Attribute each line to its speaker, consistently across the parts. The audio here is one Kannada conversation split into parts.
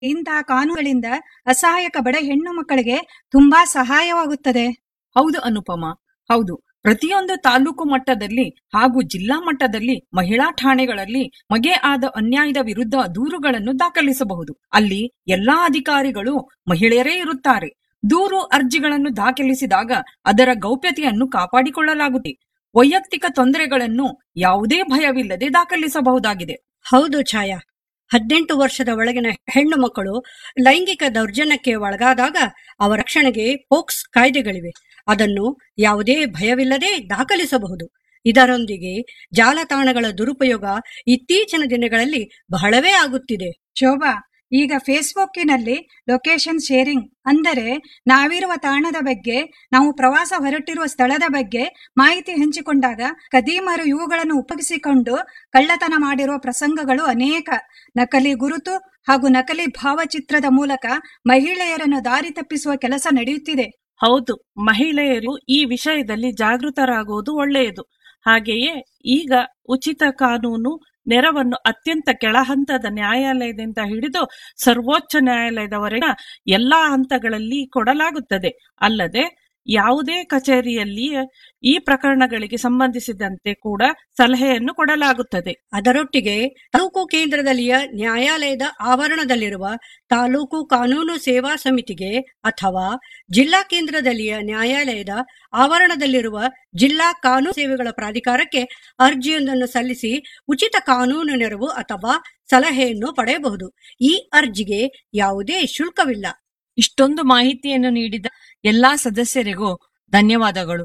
Speaker 1: ಇಂತಹ ಕಾನೂನುಗಳಿಂದ ಅಸಹಾಯಕ ಬಡ ಹೆಣ್ಣು ಮಕ್ಕಳಿಗೆ ತುಂಬಾ ಸಹಾಯವಾಗುತ್ತದೆ
Speaker 2: ಹೌದು ಅನುಪಮ ಹೌದು ಪ್ರತಿಯೊಂದು ತಾಲೂಕು ಮಟ್ಟದಲ್ಲಿ ಹಾಗೂ ಜಿಲ್ಲಾ ಮಟ್ಟದಲ್ಲಿ ಮಹಿಳಾ ಠಾಣೆಗಳಲ್ಲಿ ಮಗೆ ಆದ ಅನ್ಯಾಯದ ವಿರುದ್ಧ ದೂರುಗಳನ್ನು ದಾಖಲಿಸಬಹುದು ಅಲ್ಲಿ ಎಲ್ಲಾ ಅಧಿಕಾರಿಗಳು ಮಹಿಳೆಯರೇ ಇರುತ್ತಾರೆ ದೂರು ಅರ್ಜಿಗಳನ್ನು ದಾಖಲಿಸಿದಾಗ ಅದರ ಗೌಪ್ಯತೆಯನ್ನು ಕಾಪಾಡಿಕೊಳ್ಳಲಾಗುತ್ತೆ ವೈಯಕ್ತಿಕ ತೊಂದರೆಗಳನ್ನು ಯಾವುದೇ ಭಯವಿಲ್ಲದೆ ದಾಖಲಿಸಬಹುದಾಗಿದೆ
Speaker 3: ಹೌದು ಛಾಯಾ ಹದಿನೆಂಟು ವರ್ಷದ ಒಳಗಿನ ಹೆಣ್ಣು ಮಕ್ಕಳು ಲೈಂಗಿಕ ದೌರ್ಜನ್ಯಕ್ಕೆ ಒಳಗಾದಾಗ ಅವರ ರಕ್ಷಣೆಗೆ ಪೋಕ್ಸ್ ಕಾಯ್ದೆಗಳಿವೆ ಅದನ್ನು ಯಾವುದೇ ಭಯವಿಲ್ಲದೆ ದಾಖಲಿಸಬಹುದು ಇದರೊಂದಿಗೆ ಜಾಲತಾಣಗಳ ದುರುಪಯೋಗ ಇತ್ತೀಚಿನ ದಿನಗಳಲ್ಲಿ ಬಹಳವೇ ಆಗುತ್ತಿದೆ
Speaker 1: ಶೋಭಾ ಈಗ ಫೇಸ್ಬುಕ್ಕಿನಲ್ಲಿ ಲೊಕೇಶನ್ ಶೇರಿಂಗ್ ಅಂದರೆ ನಾವಿರುವ ತಾಣದ ಬಗ್ಗೆ ನಾವು ಪ್ರವಾಸ ಹೊರಟಿರುವ ಸ್ಥಳದ ಬಗ್ಗೆ ಮಾಹಿತಿ ಹಂಚಿಕೊಂಡಾಗ ಕದೀಮರು ಇವುಗಳನ್ನು ಉಪಯೋಗಿಸಿಕೊಂಡು ಕಳ್ಳತನ ಮಾಡಿರುವ ಪ್ರಸಂಗಗಳು ಅನೇಕ ನಕಲಿ ಗುರುತು ಹಾಗೂ ನಕಲಿ ಭಾವಚಿತ್ರದ ಮೂಲಕ ಮಹಿಳೆಯರನ್ನು ದಾರಿ ತಪ್ಪಿಸುವ ಕೆಲಸ ನಡೆಯುತ್ತಿದೆ
Speaker 4: ಹೌದು ಮಹಿಳೆಯರು ಈ ವಿಷಯದಲ್ಲಿ ಜಾಗೃತರಾಗುವುದು ಒಳ್ಳೆಯದು ಹಾಗೆಯೇ ಈಗ ಉಚಿತ ಕಾನೂನು ನೆರವನ್ನು ಅತ್ಯಂತ ಕೆಳಹಂತದ ನ್ಯಾಯಾಲಯದಿಂದ ಹಿಡಿದು ಸರ್ವೋಚ್ಚ ನ್ಯಾಯಾಲಯದವರೆಗೆ ಎಲ್ಲಾ ಹಂತಗಳಲ್ಲಿ ಕೊಡಲಾಗುತ್ತದೆ ಅಲ್ಲದೆ ಯಾವುದೇ ಕಚೇರಿಯಲ್ಲಿ ಈ ಪ್ರಕರಣಗಳಿಗೆ ಸಂಬಂಧಿಸಿದಂತೆ ಕೂಡ ಸಲಹೆಯನ್ನು ಕೊಡಲಾಗುತ್ತದೆ
Speaker 3: ಅದರೊಟ್ಟಿಗೆ ತಾಲೂಕು ಕೇಂದ್ರದಲ್ಲಿಯ ನ್ಯಾಯಾಲಯದ ಆವರಣದಲ್ಲಿರುವ ತಾಲೂಕು ಕಾನೂನು ಸೇವಾ ಸಮಿತಿಗೆ ಅಥವಾ ಜಿಲ್ಲಾ ಕೇಂದ್ರದಲ್ಲಿಯ ನ್ಯಾಯಾಲಯದ ಆವರಣದಲ್ಲಿರುವ ಜಿಲ್ಲಾ ಕಾನೂನು ಸೇವೆಗಳ ಪ್ರಾಧಿಕಾರಕ್ಕೆ ಅರ್ಜಿಯೊಂದನ್ನು ಸಲ್ಲಿಸಿ ಉಚಿತ ಕಾನೂನು ನೆರವು ಅಥವಾ ಸಲಹೆಯನ್ನು ಪಡೆಯಬಹುದು ಈ ಅರ್ಜಿಗೆ ಯಾವುದೇ ಶುಲ್ಕವಿಲ್ಲ
Speaker 2: ಇಷ್ಟೊಂದು ಮಾಹಿತಿಯನ್ನು ನೀಡಿದ ಎಲ್ಲಾ ಸದಸ್ಯರಿಗೂ ಧನ್ಯವಾದಗಳು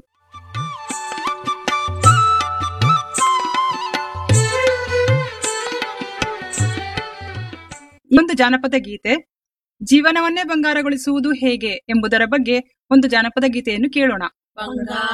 Speaker 5: ಒಂದು ಜಾನಪದ ಗೀತೆ ಜೀವನವನ್ನೇ ಬಂಗಾರಗೊಳಿಸುವುದು ಹೇಗೆ ಎಂಬುದರ ಬಗ್ಗೆ ಒಂದು ಜಾನಪದ ಗೀತೆಯನ್ನು ಕೇಳೋಣ